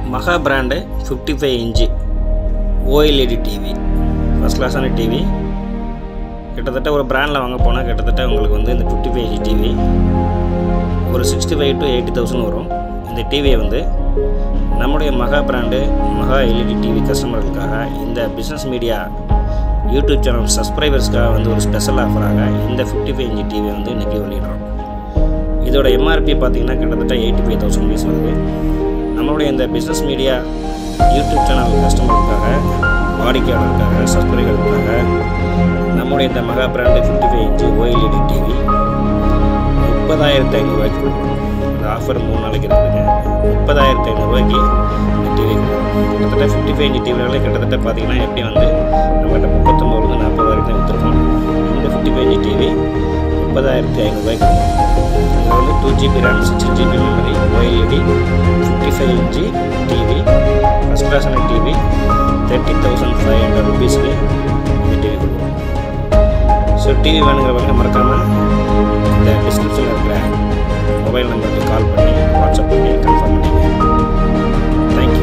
மகா brand fifty five inch OLED TV first கிளாஸான TV கிட்டத்தட்ட ஒரு பிராண்டில் வாங்க போனால் கிட்டத்தட்ட உங்களுக்கு வந்து இந்த ஃபிஃப்டி ஃபைவ் இன்ச்சு டிவி ஒரு sixty five to eighty thousand வரும் இந்த டிவியை வந்து நம்முடைய மகா பிராண்டு மகா எல்இடி டிவி கஸ்டமர்களுக்காக இந்த பிஸ்னஸ் மீடியா யூடியூப் சேனல் சப்ஸ்கிரைபர்ஸ்க்காக வந்து ஒரு ஸ்பெஷல் ஆஃபராக இந்த ஃபிஃப்டி ஃபைவ் இன்ச்சு டிவி வந்து இன்றைக்கி வெளியிடுறோம் இதோட எம்ஆர்பி பார்த்தீங்கன்னா கிட்டத்தட்ட எயிட்டி ஃபைவ் தௌசண்ட் ருபீஸ் வருது நம்மளுடைய இந்த பிஸ்னஸ் மீடியா யூடியூப் சேனல் கஸ்டமருக்காக வாடிக்கையாளருக்காக சப்ஸ்கிரைபருக்காக நம்முடைய இந்த மகா brand fifty five inch OLED TV முப்பதாயிரத்து ஐநூறுரூவாய்க்கு கொடுக்குறோம் இந்த ஆஃபர் மூணு நாளைக்கு இருக்குதுங்க முப்பதாயிரத்து ஐநூறுரூவாய்க்கு இந்த டிவி கிட்டத்தட்ட ஃபிஃப்டி ஃபைவ் இன்ச்சு டிவினாலே கிட்டத்தட்ட பார்த்தீங்கன்னா எப்படி வந்து நம்மகிட்ட முப்பத்தொம்பதுலேருந்து நாற்பது வரைக்கும் தான் விற்றுருக்கோம் இந்த ஃபிஃப்டி ஃபைவ் இன்ச்சு டிவி முப்பதாயிரத்தி ஐநூறுரூவாய்க்கு இது வந்து two GB RAM sixty GB memory OLED fifty five inch TV first கிளாஸான TV thirty thousand five hundred ருபீஸ்க்கு இந்த டிவி கொடுக்குறோம் ஸோ டிவி வேணுங்கிறவங்க மறக்காமல் இந்த டிஸ்கிரிப்ஷனில் இருக்கிற மொபைல் நம்பருக்கு கால் பண்ணி வாட்ஸ்அப் பண்ணி கன்ஃபார்ம் பண்ணிங்க தேங்க்யூ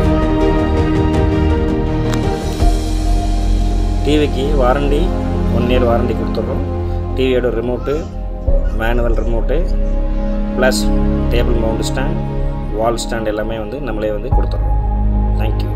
டிவிக்கு வாரண்டி ஒன் இயர் வாரண்டி கொடுத்துட்றோம் டிவியோட remote manual remote plus table mount stand wall stand எல்லாமே வந்து நம்மளே வந்து கொடுத்துட்றோம் தேங்க்யூ